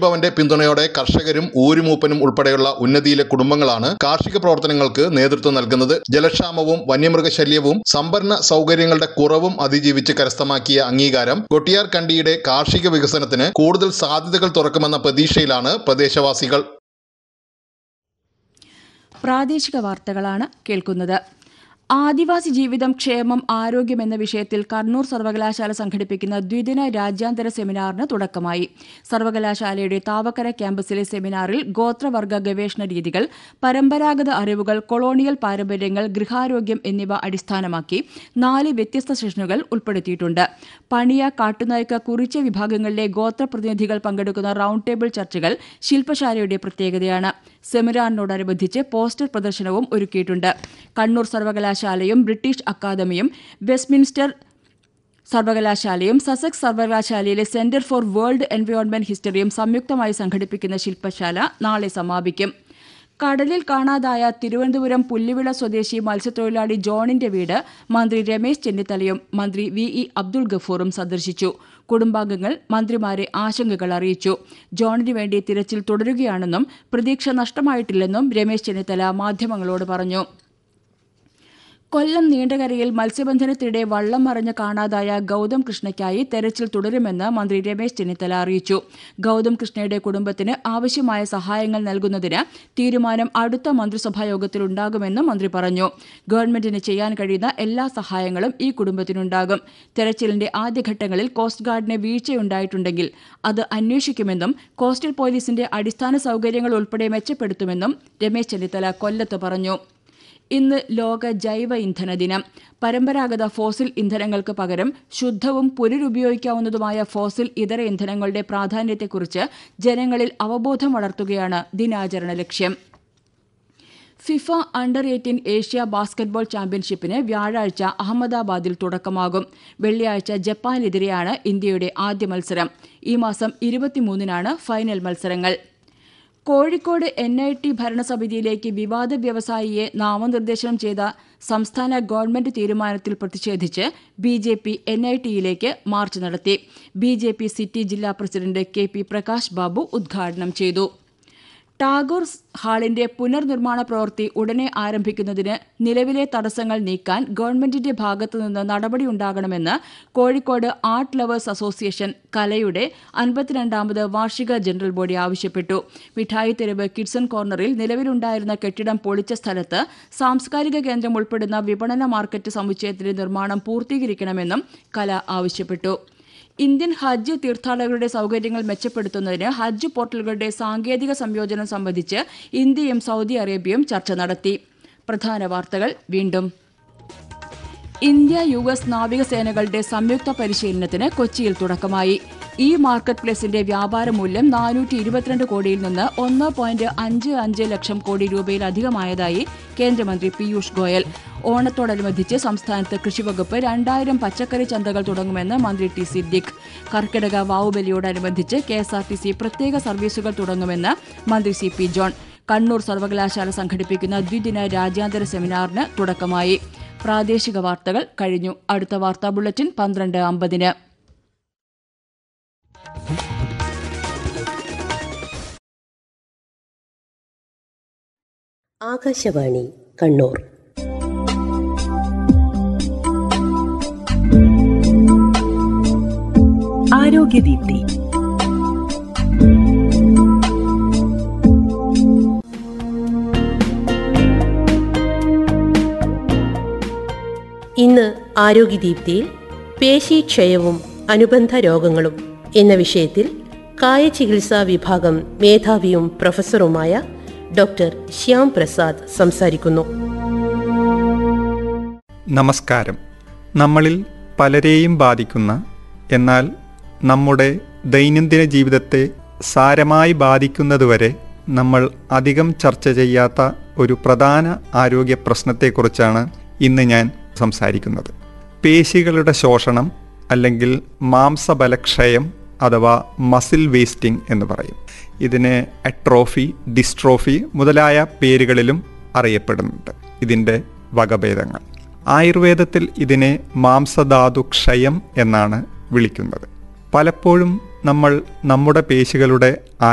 ഭവന്റെ പിന്തുണയോടെ കർഷകരും ഊരുമൂപ്പനും ഉൾപ്പെടെയുള്ള ഉന്നതിയിലെ കുടുംബങ്ങളാണ് കാർഷിക പ്രവർത്തനങ്ങൾക്ക് നേതൃത്വം നൽകുന്നത് ജലക്ഷാമവും വന്യമൃഗശല്യവും സംഭരണ സൗകര്യങ്ങളുടെ കുറവും അതിജീവിച്ച് കരസ്ഥമാക്കിയ അംഗീകാരം കൊട്ടിയാർ കണ്ടിയുടെ കാർഷിക വികസനത്തിന് കൂടുതൽ സാധ്യതകൾ തുറക്കുമെന്ന പ്രതീക്ഷയിലാണ് പ്രദേശവാസികൾ പ്രാദേശിക വാർത്തകളാണ് കേൾക്കുന്നത് ആദിവാസി ജീവിതം ക്ഷേമം ആരോഗ്യം എന്ന വിഷയത്തിൽ കണ്ണൂർ സർവകലാശാല സംഘടിപ്പിക്കുന്ന ദ്വിദിന രാജ്യാന്തര സെമിനാറിന് തുടക്കമായി സർവകലാശാലയുടെ താവക്കര ക്യാമ്പസിലെ സെമിനാറിൽ ഗോത്രവർഗ ഗവേഷണ രീതികൾ പരമ്പരാഗത അറിവുകൾ കൊളോണിയൽ പാരമ്പര്യങ്ങൾ ഗൃഹാരോഗ്യം എന്നിവ അടിസ്ഥാനമാക്കി നാല് വ്യത്യസ്ത സെഷനുകൾ ഉൾപ്പെടുത്തിയിട്ടുണ്ട് പണിയ കാട്ടുനായ്ക്ക കുറിച്ച വിഭാഗങ്ങളിലെ ഗോത്രപ്രതിനിധികൾ പങ്കെടുക്കുന്ന റൌണ്ട് ടേബിൾ ചർച്ചകൾ ശില്പശാലയുടെ പ്രത്യേകതയാണ് സെമിനാറിനോടനുബന്ധിച്ച് പോസ്റ്റർ പ്രദർശനവും ഒരുക്കിയിട്ടുണ്ട് കണ്ണൂർ സർവകലാശാലയും ബ്രിട്ടീഷ് അക്കാദമിയും വെസ്റ്റ്മിൻസ്റ്റർ സർവകലാശാലയും സസെക്സ് സർവകലാശാലയിലെ സെന്റർ ഫോർ വേൾഡ് എൻവയോൺമെന്റ് ഹിസ്റ്ററിയും സംയുക്തമായി സംഘടിപ്പിക്കുന്ന ശില്പശാല നാളെ സമാപിക്കും കടലിൽ കാണാതായ തിരുവനന്തപുരം പുല്ലുവിള സ്വദേശി മത്സ്യത്തൊഴിലാളി ജോണിന്റെ വീട് മന്ത്രി രമേശ് ചെന്നിത്തലയും മന്ത്രി വി ഇ അബ്ദുൾ ഗഫൂറും സന്ദർശിച്ചു കുടുംബാംഗങ്ങൾ മന്ത്രിമാരെ ആശങ്കകൾ അറിയിച്ചു ജോണിന് വേണ്ടി തിരച്ചിൽ തുടരുകയാണെന്നും പ്രതീക്ഷ നഷ്ടമായിട്ടില്ലെന്നും രമേശ് ചെന്നിത്തല മാധ്യമങ്ങളോട് പറഞ്ഞു കൊല്ലം നീണ്ടകരയിൽ മത്സ്യബന്ധനത്തിനിടെ വള്ളം മറിഞ്ഞ് കാണാതായ ഗൌതം കൃഷ്ണയ്ക്കായി തെരച്ചിൽ തുടരുമെന്ന് മന്ത്രി രമേശ് ചെന്നിത്തല അറിയിച്ചു ഗൌതം കൃഷ്ണയുടെ കുടുംബത്തിന് ആവശ്യമായ സഹായങ്ങൾ നൽകുന്നതിന് തീരുമാനം അടുത്ത മന്ത്രിസഭാ യോഗത്തിലുണ്ടാകുമെന്നും മന്ത്രി പറഞ്ഞു ഗവൺമെന്റിന് ചെയ്യാൻ കഴിയുന്ന എല്ലാ സഹായങ്ങളും ഈ കുടുംബത്തിനുണ്ടാകും തെരച്ചിലിന്റെ ആദ്യഘട്ടങ്ങളിൽ കോസ്റ്റ് ഗാർഡിന് വീഴ്ചയുണ്ടായിട്ടുണ്ടെങ്കിൽ അത് അന്വേഷിക്കുമെന്നും കോസ്റ്റൽ പോലീസിന്റെ അടിസ്ഥാന സൗകര്യങ്ങൾ ഉൾപ്പെടെ മെച്ചപ്പെടുത്തുമെന്നും രമേശ് ചെന്നിത്തല കൊല്ലത്ത് പറഞ്ഞു ഇന്ന് ലോക ജൈവ ഇന്ധന ദിനം പരമ്പരാഗത ഫോസിൽ ഇന്ധനങ്ങൾക്ക് പകരം ശുദ്ധവും പുനരുപയോഗിക്കാവുന്നതുമായ ഫോസിൽ ഇതര ഇന്ധനങ്ങളുടെ പ്രാധാന്യത്തെക്കുറിച്ച് ജനങ്ങളിൽ അവബോധം വളർത്തുകയാണ് ദിനാചരണ ലക്ഷ്യം FIFA under eighteen Asia basketball ചാമ്പ്യൻഷിപ്പിന് വ്യാഴാഴ്ച അഹമ്മദാബാദിൽ തുടക്കമാകും വെള്ളിയാഴ്ച ജപ്പാനെതിരെയാണ് ഇന്ത്യയുടെ ആദ്യ മത്സരം ഈ മാസം ഇരുപത്തിമൂന്നിനാണ് ഫൈനൽ മത്സരങ്ങൾ കോഴിക്കോട് എൻ ഐ ടി ഭരണസമിതിയിലേക്ക് വിവാദ വ്യവസായിയെ നാമനിർദ്ദേശനം ചെയ്ത സംസ്ഥാന ഗവൺമെന്റ് തീരുമാനത്തിൽ പ്രതിഷേധിച്ച് B J P N I ടിയിലേക്ക് മാർച്ച് നടത്തി ബി ജെ പി സിറ്റി ജില്ലാ president K P Prakash Babu ഉദ്ഘാടനം ചെയ്തു ടാഗോർ ഹാളിന്റെ പുനർനിർമ്മാണ പ്രവൃത്തി ഉടനെ ആരംഭിക്കുന്നതിന് നിലവിലെ തടസ്സങ്ങൾ നീക്കാൻ ഗവൺമെന്റിന്റെ ഭാഗത്തുനിന്ന് നടപടിയുണ്ടാകണമെന്ന് കോഴിക്കോട് ആർട്ട് ലവേഴ്സ് അസോസിയേഷൻ കലയുടെ അൻപത്തിരണ്ടാമത് വാർഷിക ജനറൽ ബോഡി ആവശ്യപ്പെട്ടു മിഠായി തെരുവ് കിഡ്സൺ കോർണറിൽ നിലവിലുണ്ടായിരുന്ന കെട്ടിടം പൊളിച്ച സ്ഥലത്ത് സാംസ്കാരിക കേന്ദ്രം ഉൾപ്പെടുന്ന വിപണന മാർക്കറ്റ് സമുച്ചയത്തിന്റെ നിർമ്മാണം പൂർത്തീകരിക്കണമെന്നും കല ആവശ്യപ്പെട്ടു ഇന്ത്യൻ ഹജ്ജ് തീർത്ഥാടകരുടെ സൗകര്യങ്ങൾ മെച്ചപ്പെടുത്തുന്നതിന് ഹജ്ജ് പോർട്ടലുകളുടെ സാങ്കേതിക സംയോജനം സംബന്ധിച്ച് ഇന്ത്യയും സൗദി അറേബ്യയും ചർച്ച നടത്തി പ്രധാന വാർത്തകൾ വീണ്ടും ഇന്ത്യ യു എസ് നാവികസേനകളുടെ സംയുക്ത പരിശീലനത്തിന് കൊച്ചിയിൽ തുടക്കമായി ഇ മാർക്കറ്റ് പ്ലേസിന്റെ വ്യാപാര മൂല്യം നാനൂറ്റി ഇരുപത്തിരണ്ട് കോടിയിൽ നിന്ന് ഒന്ന് പോയിന്റ് അഞ്ച് അഞ്ച് ലക്ഷം കോടി രൂപയിലധികമായതായി കേന്ദ്രമന്ത്രി പീയൂഷ് ഗോയൽ ഓണത്തോടനുബന്ധിച്ച് സംസ്ഥാനത്ത് കൃഷിവകുപ്പ് രണ്ടായിരം പച്ചക്കറി ചന്തകൾ തുടങ്ങുമെന്ന് മന്ത്രി ടി സിദ്ദിഖ് കർക്കിടക വാവുബലിയോടനുബന്ധിച്ച് K S R T C പ്രത്യേക സർവീസുകൾ തുടങ്ങുമെന്ന് മന്ത്രി സി പി ജോൺ കണ്ണൂർ സർവകലാശാല സംഘടിപ്പിക്കുന്ന ദ്വിദിന രാജ്യാന്തര സെമിനാറിന് തുടക്കമായി പ്രാദേശിക വാർത്തകൾ കഴിഞ്ഞു അടുത്ത വാർത്താ ബുള്ളറ്റിൻ പന്ത്രണ്ട് അമ്പതിന് ആകാശവാണി കണ്ണൂർ ആരോഗ്യദീപ്തി ഇന്ന് ആരോഗ്യദീപ്തിയിൽ പേശീക്ഷയവും അനുബന്ധ രോഗങ്ങളും എന്ന വിഷയത്തിൽ കായചികിത്സാ വിഭാഗം മേധാവിയും പ്രൊഫസറുമായ ഡോക്ടർ ശ്യാം പ്രസാദ് സംസാരിക്കുന്നു നമസ്കാരം നമ്മളിൽ പലരെയും ബാധിക്കുന്ന എന്നാൽ നമ്മുടെ ദൈനംദിന ജീവിതത്തെ സാരമായി ബാധിക്കുന്നതുവരെ നമ്മൾ അധികം ചർച്ച ചെയ്യാത്ത ഒരു പ്രധാന ആരോഗ്യ പ്രശ്നത്തെക്കുറിച്ചാണ് ഇന്ന് ഞാൻ സംസാരിക്കുന്നത് പേശികളുടെ ശോഷണം അല്ലെങ്കിൽ മാംസബലക്ഷയം അഥവാ മസിൽ വേസ്റ്റിംഗ് എന്ന് പറയും ഇതിന് അട്രോഫി ഡിസ്ട്രോഫി മുതലായ പേരുകളിലും അറിയപ്പെടുന്നുണ്ട് ഇതിൻ്റെ വകഭേദങ്ങൾ ആയുർവേദത്തിൽ ഇതിനെ മാംസധാതു ക്ഷയം എന്നാണ് വിളിക്കുന്നത് പലപ്പോഴും നമ്മൾ നമ്മുടെ പേശികളുടെ